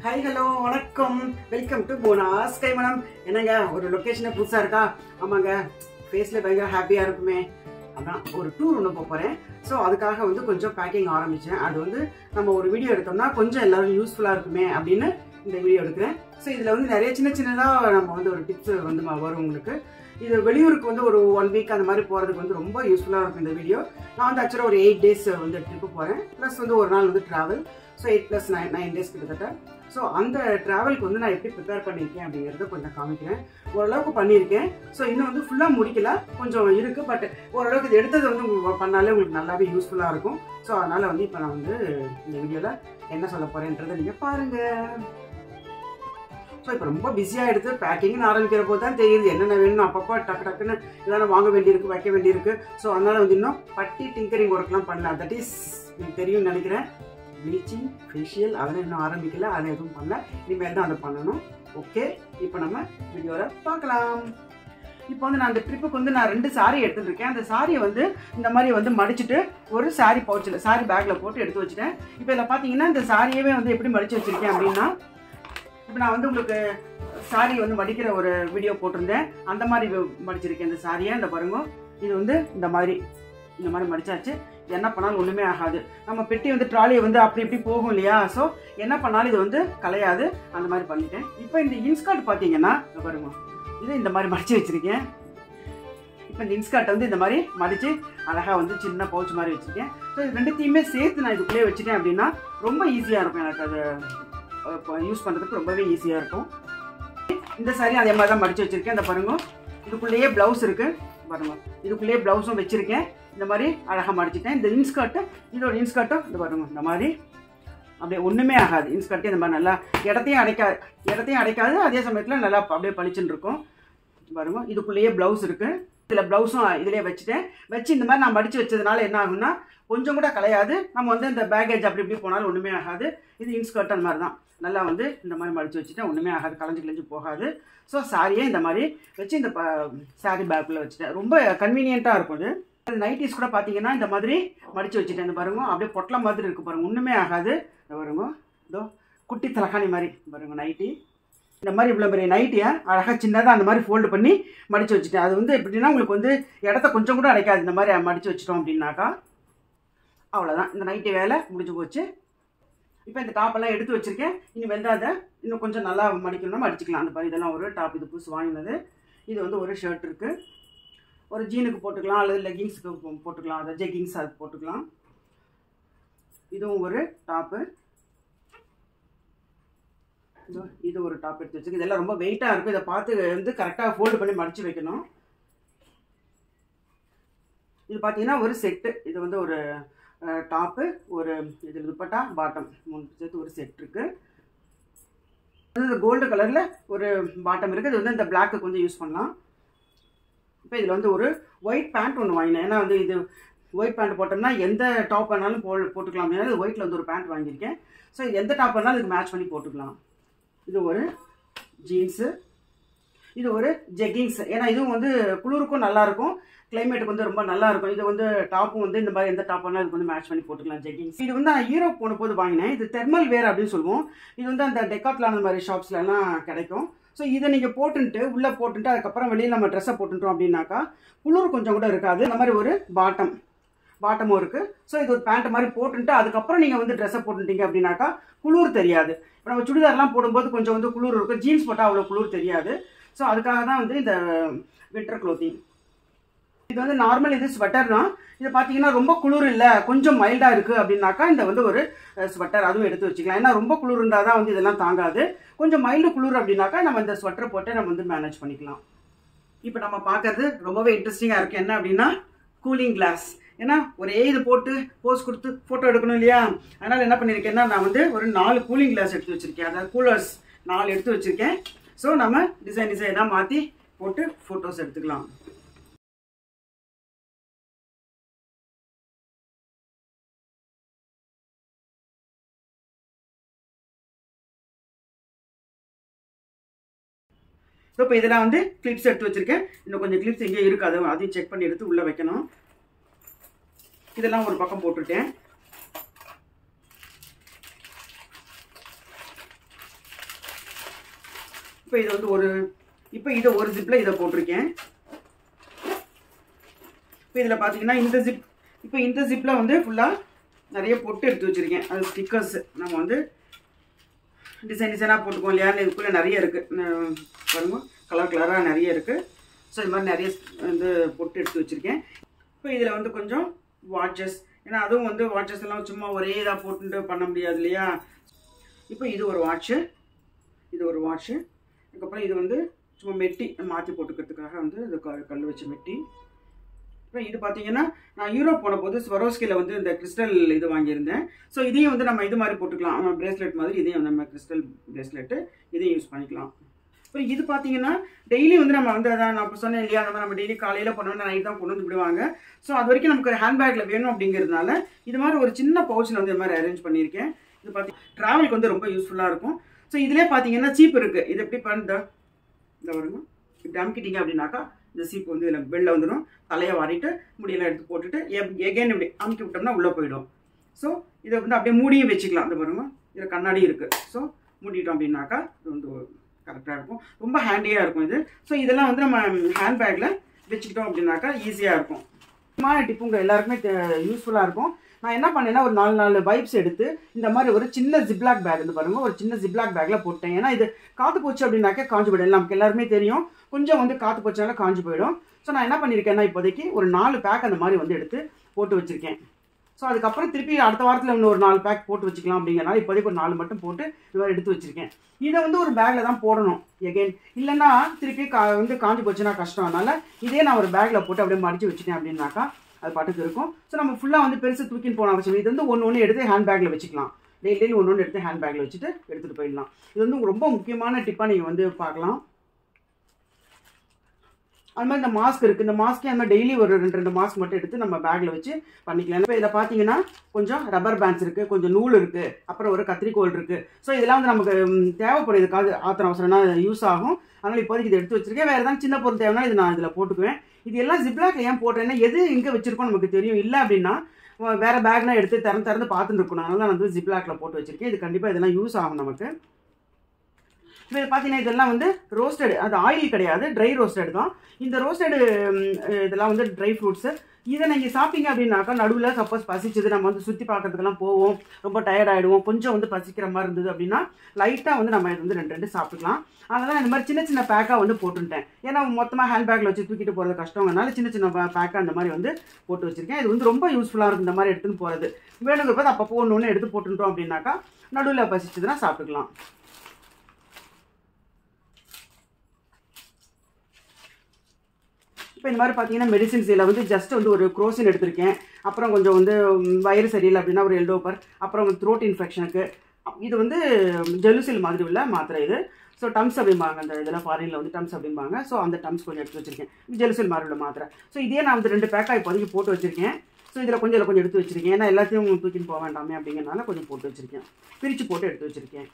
Hi hello வணக்கம் welcome to போனாஸ் கைமணம் என்னங்க ஒரு லொக்கேஷனே புதுசாக இருக்கா ஆமாங்க ஃபேஸில் பயங்கர ஹாப்பியாக இருக்குமே அதான் ஒரு டூர் ஒன்று போக போகிறேன் ஸோ அதுக்காக வந்து கொஞ்சம் பேக்கிங் ஆரம்பித்தேன் அது வந்து நம்ம ஒரு வீடியோ எடுத்தோம்னா கொஞ்சம் எல்லாரும் யூஸ்ஃபுல்லாக இருக்குமே அப்படின்னு இந்த வீடியோ எடுக்கிறேன் ஸோ இதில் வந்து நிறைய சின்ன சின்னதாக நம்ம வந்து ஒரு டிப்ஸ் வந்து ம- வரும் உங்களுக்கு இது வெளியூருக்கு வந்து ஒரு ஒன் வீக் அந்த மாதிரி போகிறதுக்கு வந்து ரொம்ப யூஸ்ஃபுல்லாக இருக்கும் இந்த வீடியோ நான் வந்து ஆக்சுவலாக ஒரு எயிட் டேஸ் வந்து ட்ரிப்பு போகிறேன் ப்ளஸ் வந்து ஒரு நாள் வந்து travel so eight plus nine nine days கிட்டத்தட்ட ஸோ அந்த ட்ராவலுக்கு வந்து நான் எப்படி ப்ரிப்பேர் பண்ணியிருக்கேன் அப்படிங்கிறத கொஞ்சம் காமிக்கிறேன் ஓரளவுக்கு பண்ணியிருக்கேன் ஸோ இன்னும் வந்து ஃபுல்லாக முடிக்கல கொஞ்சம் இருக்குது பட் ஓரளவுக்கு இது எடுத்தது வந்து உங்களுக்கு பண்ணாலே உங்களுக்கு நல்லாவே யூஸ்ஃபுல்லாக இருக்கும் ஸோ அதனால் வந்து இப்போ நான் வந்து இந்த வீடியோவில் என்ன சொல்ல போகிறேன்றதை நீங்கள் பாருங்கள் ஸோ இப்போ ரொம்ப பிஸியாக எடுத்து பேக்கிங்னு ஆரம்பிக்கிற போது தான் தெரியுது என்னென்ன வேணும் அப்பப்போ டக்கு டக்குன்னு இதெல்லாம் வாங்க வேண்டியிருக்கு வைக்க வேண்டியிருக்கு ஸோ அதனால் வந்து இன்னும் பட்டி டிங்கரிங் ஒர்க்லாம் பண்ணலாம் தட் இஸ் உங்களுக்கு தெரியும்னு நினைக்கிறேன் ப்ளீச்சிங் ஃபேஷியல் அதெல்லாம் இன்னும் ஆரம்பிக்கல அதை எதுவும் பண்ணல இனிமேல் தான் அதை பண்ணணும் ஓகே இப்போ நம்ம வீடியோவில் பார்க்கலாம் இப்போ வந்து நான் அந்த ட்ரிப்புக்கு வந்து நான் ரெண்டு சாரி எடுத்துட்டு இருக்கேன் அந்த சாரியை வந்து இந்த மாதிரி வந்து மடிச்சுட்டு ஒரு சாரி பவுச்சில் சாரி பேக்கில் போட்டு எடுத்து வச்சுட்டேன் இப்போ இதில் பார்த்தீங்கன்னா இந்த சாரியவே வந்து எப்படி மடிச்சு வச்சிருக்கேன் அப்படின்னா இப்போ நான் வந்து உங்களுக்கு சாரி வந்து மடிக்கிற ஒரு வீடியோ போட்டிருந்தேன் அந்த மாதிரி வி- மடிச்சிருக்கேன் இந்த சாரியை இந்த பாருங்க இது வந்து இந்த மாதிரி இந்த மாதிரி மடிச்சாச்சு என்ன பண்ணாலும் ஒன்றுமே ஆகாது நம்ம பெட்டி வந்து ட்ராலியை வந்து அப்படி இப்படி போகும் இல்லையா ஸோ என்ன பண்ணாலும் இது வந்து கலையாது அந்த மாதிரி பண்ணிட்டேன் இப்போ இந்த இன்ஸ்கர்ட் பார்த்தீங்கன்னா இந்த பாருங்க இது இந்த மாதிரி மடிச்சு வச்சிருக்கேன் இப்போ இந்த இன்ஸ்கர்ட் வந்து இந்த மாதிரி மடிச்சு அழகாக வந்து சின்ன பவுச் மாதிரி வச்சிருக்கேன் ஸோ இது ரெண்டுத்தையுமே சேர்த்து நான் இதுக்குள்ளேயே வச்சுட்டேன் அப்படின்னா ரொம்ப ஈஸியாக இருக்கும் எனக்கு அது யூஸ் பண்ணுறதுக்கு ரொம்பவே ஈஸியாக இருக்கும் இந்த சாரி அதே மாதிரி தான் மடிச்சு வச்சிருக்கேன் இந்த பாருங்க இதுக்குள்ளேயே ப்ளவுஸ் இருக்கு பாருங்க இதுக்குள்ளேயே ப்ளவுஸும் வச்சிருக்கேன் இந்த மாதிரி அழகாக மடிச்சிட்டேன் இந்த இன்ஸ்கர்ட்டு இதோட இன்ஸ்கர்ட்டும் இந்த பாருங்க இந்த மாதிரி அப்படியே ஒன்றுமே ஆகாது இன்ஸ்கர்ட்டே இந்த மாதிரி நல்லா இடத்தையும் அடைக்காது இடத்தையும் அடைக்காது அதே சமயத்தில் நல்லா அப்படியே பளிச்சுன்னு இருக்கும் பாருங்க இதுக்குள்ளேயே ப்ளவுஸ் இருக்கு இதில் ப்ளவுஸும் இதிலே வச்சுட்டேன் வச்சு இந்த மாதிரி நான் மடிச்சு வச்சதுனால என்ன ஆகும்னா கொஞ்சம் கூட கலையாது நம்ம வந்து இந்த பேக்கேஜ் அப்படி இப்படி போனாலும் ஒன்றுமே ஆகாது இது இன்ஸ்கர்ட் அந்த மாதிரி தான் நல்லா வந்து இந்த மாதிரி மடிச்சு வச்சுட்டேன் ஒன்றுமே ஆகாது கலைஞ்சு கிழிஞ்சு போகாது ஸோ சாரியே இந்த மாதிரி வச்சு இந்த சாரி பேக்குள்ளே வச்சுட்டேன் ரொம்ப கன்வீனியண்ட்டாக இருக்கும் இது நைட்டிஸ் கூட பார்த்தீங்கன்னா இந்த மாதிரி மடிச்சு வச்சுட்டேன் இந்த பாருங்க அப்படியே பொட்டலம் மாதிரி இருக்கு பாருங்க ஒன்றுமே ஆகாது இந்த பாருங்க இதோ குட்டி தலகாணி மாதிரி பாருங்க நைட்டி இந்த மாதிரி இவ்வளோ பெரிய நைட்டியை அழகாக சின்னதாக அந்த மாதிரி ஃபோல்டு பண்ணி மடிச்சு வச்சுட்டேன் அது வந்து எப்படின்னா உங்களுக்கு வந்து இடத்த கொஞ்சம் கூட அடைக்காது இந்த மாதிரி மடிச்சு வச்சிட்டோம் அப்படின்னாக்கா அவ்வளோதான் இந்த நைட்டி வேலை முடிஞ்சு போச்சு இப்போ இந்த டாப்பெல்லாம் எடுத்து வச்சிருக்கேன் இனி வந்து அதை இன்னும் கொஞ்சம் நல்லா மடிக்கணும்னா மடிச்சுக்கலாம் அந்த மாதிரி இதெல்லாம் ஒரு டாப் இது புதுசு வாங்கினது இது வந்து ஒரு ஷர்ட் இருக்குது ஒரு ஜீனுக்கு போட்டுக்கலாம் அல்லது லெகிங்ஸுக்கு போ- போட்டுக்கலாம் அதை ஜெகிங்ஸ் அது போட்டுக்கலாம் இதுவும் ஒரு டாப்பு இதோ இது ஒரு டாப் எடுத்து வச்சிருக்கு இதெல்லாம் ரொம்ப வெயிட்டாக இருக்கும் இதை பார்த்து வந்து கரெக்டாக ஃபோல்டு பண்ணி மடிச்சு வைக்கணும் இது பார்த்தீங்கன்னா ஒரு செட்டு இது வந்து ஒரு டாப்பு ஒரு இது துப்பட்டா பாட்டம் மூணு சேர்த்து ஒரு செட் இருக்கு இது கோல்டு கலரில் ஒரு பாட்டம் இருக்குது இது வந்து இந்த பிளாக்கு வந்து யூஸ் பண்ணலாம் இப்போ இதில் வந்து ஒரு ஒயிட் பேண்ட் ஒன்று வாங்கினேன் ஏன்னா வந்து இது ஒயிட் பேண்ட் போட்டோம்னா எந்த டாப் வேணாலும் போ போட்டுக்கலாம் அப்படின்னா இது ஒயிட்டில் வந்து ஒரு பேண்ட் வாங்கியிருக்கேன் ஸோ இது எந்த டாப் வேணாலும் இதுக்கு மேட்ச் பண்ணி போட்டுக்கலாம் இது ஒரு ஜீன்ஸு இது ஒரு ஜெக்கிங்ஸ் ஏன்னா இதுவும் வந்து குளிருக்கும் நல்லா இருக்கும் கிளைமேட்டுக்கு வந்து ரொம்ப நல்லா இருக்கும் இது வந்து டாப்பும் வந்து இந்த மாதிரி எந்த டாப் வேணாலும் இதுக்கு வந்து மேட்ச் பண்ணி போட்டுக்கலாம் ஜெக்கிங்ஸ் இது வந்து நான் யூரோப் போன போது வாங்கினேன் இது தெர்மல் வேர் அப்படின்னு சொல்லுவோம் இது வந்து அந்த டெக்காட்ல அந்த மாதிரி ஷாப்ஸ்ல எல்லாம் கிடைக்கும் ஸோ இதை நீங்கள் போட்டுன்ட்டு உள்ளே போட்டுட்டு அதுக்கப்புறம் வெளியில் நம்ம ட்ரெஸ்ஸை போட்டுட்டோம் அப்படின்னாக்கா குளிர் கொஞ்சம் கூட இருக்காது இந்த மாதிரி ஒரு பாட்டம் பாட்டமும் இருக்குது ஸோ இது ஒரு பேண்ட் மாதிரி போட்டுட்டு அதுக்கப்புறம் நீங்கள் வந்து ட்ரெஸ்ஸை போட்டுட்டீங்க அப்படின்னாக்கா குளிர் தெரியாது இப்போ நம்ம சுடிதார்லாம் போடும்போது கொஞ்சம் வந்து குளிர் இருக்கும் ஜீன்ஸ் போட்டால் அவ்வளோ குளிர் தெரியாது ஸோ அதுக்காக தான் வந்து இந்த வின்டர் க்ளோத்திங் இது வந்து நார்மல் இது ஸ்வெட்டர் தான் இது பார்த்தீங்கன்னா ரொம்ப குளிர் இல்லை கொஞ்சம் மைல்டாக இருக்குது அப்படின்னாக்கா இந்த வந்து ஒரு ஸ்வெட்டர் அதுவும் எடுத்து வச்சுக்கலாம் ஏன்னா ரொம்ப குளிர் இருந்தால் தான் வந்து இதெல்லாம் தாங்காது கொஞ்சம் மைல்டு குளிர் அப்படின்னாக்கா நம்ம இந்த ஸ்வெட்டரை போட்டு நம்ம வந்து மேனேஜ் பண்ணிக்கலாம் இப்போ நம்ம பார்க்கறது ரொம்பவே இன்ட்ரெஸ்டிங்காக இருக்குது என்ன அப்படின்னா கூலிங் கிளாஸ் ஏன்னா ஒரே இது போட்டு போஸ் கொடுத்து ஃபோட்டோ எடுக்கணும் இல்லையா அதனால் என்ன பண்ணியிருக்கேன்னா நான் வந்து ஒரு நாலு கூலிங் கிளாஸ் எடுத்து வச்சுருக்கேன் அதாவது கூலர்ஸ் நாலு எடுத்து வச்சுருக்கேன் ஸோ நம்ம டிசைன் டிசைனாக மாற்றி போட்டு ஃபோட்டோஸ் எடுத்துக்கலாம் ஸோ இப்போ இதெல்லாம் வந்து கிளிப்ஸ் எடுத்து வச்சிருக்கேன் இன்னும் கொஞ்சம் கிளிப்ஸ் எங்கேயும் இருக்காது அதையும் செக் பண்ணி எடுத்து உள்ளே வைக்கணும் இதெல்லாம் ஒரு பக்கம் போட்டுட்டேன் இப்போ இது வந்து ஒரு இப்போ இதை ஒரு ஜிப்பில் இதை போட்டிருக்கேன் இப்போ இதில் பார்த்தீங்கன்னா இந்த ஜிப் இப்போ இந்த ஜிப்பில் வந்து ஃபுல்லாக நிறைய பொட்டு எடுத்து வச்சுருக்கேன் அது ஸ்டிக்கர்ஸ் நம்ம வந்து டிசைன் டிசைனாக போட்டுக்குவோம் இல்லையா இதுக்குள்ளே நிறைய இருக்குது பாருங்க கலர் கலராக நிறைய இருக்குது ஸோ இது மாதிரி நிறைய வந்து பொட்டு எடுத்து வச்சுருக்கேன் இப்போ இதில் வந்து கொஞ்சம் வாட்சஸ் ஏன்னா அதுவும் வந்து வாட்சஸ் எல்லாம் சும்மா ஒரே இதாக போட்டுட்டு பண்ண முடியாது இல்லையா இப்போ இது ஒரு வாட்ச்சு இது ஒரு வாட்ச்சு அதுக்கப்புறம் இது வந்து சும்மா மெட்டி மாற்றி போட்டுக்கிறதுக்காக வந்து இது க- கல் வச்ச மெட்டி அப்புறம் இது பார்த்தீங்கன்னா நான் யூரோப் போன போது ஸ்வரோஸ்கியில் வந்து இந்த கிறிஸ்டல் இது வாங்கியிருந்தேன் ஸோ இதையும் வந்து நம்ம இது மாதிரி போட்டுக்கலாம் பிரேஸ்லெட் மாதிரி இதையும் நம்ம கிறிஸ்டல் பிரேஸ்லெட்டு இதையும் யூஸ் பண்ணிக்கலாம் அப்புறம் இது பார்த்தீங்கன்னா டெய்லி வந்து நம்ம வந்து அதான் நான் இப்போ சொன்னேன் இல்லையா அந்த மாதிரி நம்ம டெய்லி காலையில் பண்ணோம்னா நைட் தான் கொண்டு வந்து விடுவாங்க ஸோ அது வரைக்கும் நமக்கு ஹேண்ட்பேக்கில் வேணும் அப்படிங்கிறதுனால இது மாதிரி ஒரு சின்ன பவுச்சில் வந்து இது மாதிரி அரேஞ்ச் பண்ணியிருக்கேன் இது பார்த்தி ட்ராவலுக்கு வந்து ரொம்ப யூஸ்ஃபுல்லாக இருக்கும் ஸோ இதிலே பார்த்தீங்கன்னா சீப் இருக்குது இது எப்படி பண்ணுற இந்த வருங்க இப்படி அமுக்கிட்டீங்க அப்படின்னாக்கா இந்த சீப்பு வந்து இதில் வெளில வந்துடும் தலையை வாரிட்டு முடியெல்லாம் எடுத்து போட்டுட்டு எகேன் இப்படி அமுக்கி விட்டோம்னா உள்ளே போயிடும் ஸோ இதை வந்து அப்படியே மூடியும் வச்சுக்கலாம் இந்த பாருங்க இதில் கண்ணாடி இருக்குது ஸோ மூடிட்டோம் அப்படின்னாக்கா இது வந்து கரெக்டாக இருக்கும் ரொம்ப ஹேண்டியாக இருக்கும் இது ஸோ இதெல்லாம் வந்து நம்ம ஹேண்ட்பேக்கில் வச்சுக்கிட்டோம் அப்படின்னாக்கா ஈஸியாக இருக்கும் முக்கியமான டிப் உங்கள் எல்லாருக்குமே யூஸ்ஃபுல்லாக இருக்கும் நான் என்ன பண்ணேன்னா ஒரு நாலு நாலு வைப்ஸ் எடுத்து இந்த மாதிரி ஒரு சின்ன ஜிப்லாக் பேக் இருந்து பாருங்க ஒரு சின்ன ஜிப்லாக் பேக்கில் போட்டேன் ஏன்னா இது காற்று போச்சு அப்படின்னாக்கா காஞ்சு போயிடும் நமக்கு எல்லாருமே தெரியும் கொஞ்சம் வந்து காற்று போச்சால காஞ்சு போயிடும் ஸோ நான் என்ன பண்ணியிருக்கேன்னா இப்போதைக்கு ஒரு நாலு பேக் அந்த மாதிரி வந்து எடுத்து போட்டு வச்சுருக்கேன் ஸோ அதுக்கப்புறம் திருப்பி அடுத்த வாரத்தில் இன்னும் ஒரு நாலு பேக் போட்டு வச்சுக்கலாம் அப்படிங்கிறனால இப்போதைக்கு ஒரு நாலு மட்டும் போட்டு இது மாதிரி எடுத்து வச்சிருக்கேன் இதை வந்து ஒரு பேக்கில் தான் போடணும் எகைன் இல்லைன்னா திருப்பி கா வந்து காஞ்சி போச்சுன்னா கஷ்டம் அதனால இதே நான் ஒரு பேக்கில் போட்டு அப்படியே மடிச்சு வச்சுட்டேன் அப்படின்னாக்கா அது பாட்டுக்கு இருக்கும் ஸோ நம்ம ஃபுல்லாக வந்து பெருசு தூக்கின்னு போன அவசியம் இல்லை. இது வந்து ஒன்று ஒன்று எடுத்து ஹேண்ட் பேக்கில் வச்சுக்கலாம் டெய்லி டெய்லி ஒன்று ஒன்று எடுத்து ஹேண்ட் பேக்கில் வச்சுட்டு எடுத்துகிட்டு போயிடலாம் இது வந்து ரொம்ப முக்கியமான டிப்பாக நீங்கள் வந்து பார்க்கலாம் அது மாதிரி இந்த மாஸ்க் இருக்குது இந்த மாஸ்க்கே அந்த மாதிரி டெய்லி ஒரு ரெண்டு ரெண்டு மாஸ்க் மட்டும் எடுத்து நம்ம பேக்கில் வச்சு பண்ணிக்கலாம் இப்போ இதில் பார்த்தீங்கன்னா கொஞ்சம் ரப்பர் பேண்ட்ஸ் இருக்குது கொஞ்சம் நூல் இருக்குது அப்புறம் ஒரு கத்திரிக்கோல் இருக்குது ஸோ இதெல்லாம் வந்து நமக்கு ம், தேவைப்படும் இதுக்காக ஆத்திரம் அவசரம்னா யூஸ் ஆகும் அதனால் இப்போதைக்கு இதை எடுத்து வச்சிருக்கேன் வேறு ஏதாவது சின்ன பொருள் தேவைன்னா இது நான் இதில் போட்டுக்குவேன் இது எல்லாம் ஜிப்லாக்ல ஏன் போடுறேன்னா எது எங்கே வச்சிருக்கோம் நமக்கு தெரியும் இல்லை அப்படின்னா அஹ், வேற பேக்னா எடுத்து திறந்து திறந்து பார்த்துட்டு இருக்கணும் அதனால நான் வந்து ஜிப்லாக்ல போட்டு வச்சிருக்கேன் இது கண்டிப்பாக இதெல்லாம் யூஸ் ஆகும் நமக்கு இப்போ இது பார்த்தீங்கன்னா இதெல்லாம் வந்து ரோஸ்டடு அது ஆயில் கிடையாது ட்ரை ரோஸ்டட் தான் இந்த ரோஸ்டடு இதெல்லாம் வந்து ட்ரை ஃப்ரூட்ஸு இதை நீங்கள் சாப்பிட்டீங்க அப்படின்னாக்கா நடுவில் சப்போஸ் பசிச்சது நம்ம வந்து சுற்றி பார்க்கறதுக்கெல்லாம் போவோம் ரொம்ப டயர்ட் ஆகிடுவோம் கொஞ்சம் வந்து பசிக்கிற மாதிரி இருந்தது அப்படின்னா லைட்டாக வந்து நம்ம இது வந்து ரெண்டு ரெண்டு சாப்பிட்டுக்கலாம் அதனால் இந்த மாதிரி சின்ன சின்ன பேக்காக வந்து போட்டுட்டேன் ஏன்னா மொத்தமாக ஹேண்ட் பேக்கில் வச்சு தூக்கிட்டு போகிறது கஷ்டங்கிறனால சின்ன சின்ன பேக்காக அந்த மாதிரி வந்து போட்டு வச்சிருக்கேன் இது வந்து ரொம்ப யூஸ்ஃபுல்லாக இருக்கும் இந்த மாதிரி எடுத்துன்னு போகிறது வேணுங்கிறப்ப அப்போ ஒன்று ஒன்று எடுத்து போட்டுட்டோம் அப்படின்னாக்கா நடுவில் பசிச்சதுன்னா சாப்பிட்டுக்கலாம் இப்போ இந்த மாதிரி பார்த்தீங்கன்னா மெடிசின்ஸ் இதில் வந்து ஜஸ்ட் வந்து ஒரு குரோசின் எடுத்திருக்கேன் அப்புறம் கொஞ்சம் வந்து ம், வயிறு சரியில்லை அப்படின்னா ஒரு எல்டோப்பர் அப்புறம் த்ரோட் இன்ஃபெக்ஷனுக்கு இது வந்து ஜெலுசில் மாதிரி உள்ள மாத்திரை இது ஸோ டம்ஸ் அப்படிம்பாங்க அந்த இதில் ஃபாரினில் வந்து டம்ஸ் அப்படிம்பாங்க ஸோ அந்த டம்ஸ் கொஞ்சம் எடுத்து வச்சிருக்கேன் இது ஜெலுசில் மாதிரி உள்ள மாத்திரை ஸோ இதே நான் வந்து ரெண்டு பேக்காக இப்போதைக்கு போட்டு வச்சிருக்கேன் ஸோ இதில் கொஞ்சம் இதில் கொஞ்சம் எடுத்து வச்சிருக்கேன் ஏன்னா எல்லாத்தையும் தூக்கின்னு போக வேண்டாமே அப்படிங்கிறனால கொஞ்சம் போட்டு வச்சிருக்கேன் பிரித்து போட்டு எடுத்து வச்சிருக்கேன்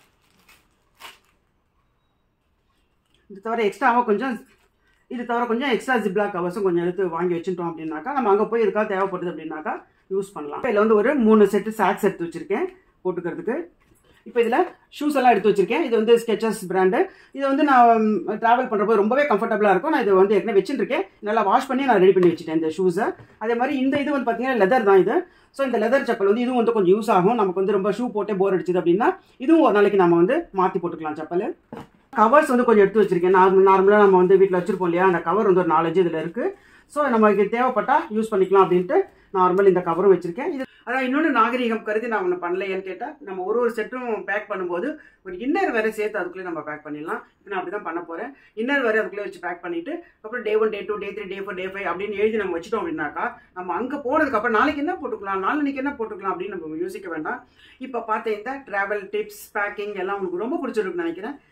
இது தவிர எக்ஸ்ட்ராவாக கொஞ்சம் இது தவிர கொஞ்சம் எக்ஸ்ட்ரா ஜிப்லாக் கவர்ஸும் கொஞ்சம் எடுத்து வாங்கி வச்சுட்டோம் அப்படின்னாக்கா நம்ம அங்கே போய் இதுக்காக தேவைப்படுது அப்படின்னாக்கா யூஸ் பண்ணலாம் இதில் வந்து ஒரு மூணு செட்டு சாக்ஸ் எடுத்து வச்சிருக்கேன் போட்டுக்கிறதுக்கு இப்போ இதில் ஷூஸ் எல்லாம் எடுத்து வச்சிருக்கேன் இது வந்து ஸ்கெச்சஸ் பிராண்டு இது வந்து நான் ட்ராவல் பண்ணுறப்போ ரொம்பவே கம்ஃபர்டபுளாக இருக்கும் நான் இது வந்து ஏற்கனவே வச்சுருக்கேன் நல்லா வாஷ் பண்ணி நான் ரெடி பண்ணி வச்சுட்டேன் இந்த ஷூஸை அதே மாதிரி இந்த இது வந்து பார்த்தீங்கன்னா லெதர் தான் இது ஸோ இந்த லெதர் செப்பல் வந்து இதுவும் வந்து கொஞ்சம் யூஸ் ஆகும் நமக்கு வந்து ரொம்ப ஷூ போட்டே போர் அடிச்சது அப்படின்னா இதுவும் ஒரு நாளைக்கு நம்ம வந்து மாற்றி போட்டுக்கலாம் செப்பல் கவர்ஸ் வந்து கொஞ்சம் எடுத்து வச்சிருக்கேன் நார்மல் நார்மலாக நம்ம வந்து வீட்டில் வச்சிருப்போம் இல்லையா அந்த கவர் வந்து ஒரு நாலஞ்சு இதில் இருக்குது ஸோ நமக்கு தேவைப்பட்டா யூஸ் பண்ணிக்கலாம் அப்படின்ட்டு நார்மல் இந்த கவரும் வச்சிருக்கேன் இது அதான் இன்னொன்று நாகரிகம் கருதி நான் ஒன்று பண்ணலையேன்னு கேட்டால் நம்ம ஒரு ஒரு செட்டும் பேக் பண்ணும்போது ஒரு இன்னர் வேற சேர்த்து அதுக்குள்ளே நம்ம பேக் பண்ணிடலாம் இப்போ நான் அப்படி தான் பண்ண போகிறேன் இன்னர் வேற அதுக்குள்ளே வச்சு பேக் பண்ணிட்டு அப்புறம் day one day two day three day four day five அப்படின்னு எழுதி நம்ம வச்சிட்டோம் அப்படின்னாக்கா நம்ம அங்கே போனதுக்கப்புறம் நாளைக்கு என்ன போட்டுக்கலாம் நாளைக்கு என்ன போட்டுக்கலாம் அப்படின்னு நம்ம யோசிக்க வேண்டாம் இப்போ பார்த்த இந்த ட்ராவல் டிப்ஸ் பேக்கிங் எல்லாம் உங்களுக்கு ரொம்ப பிடிச்சிருக்குன்னு நினைக்கிறேன்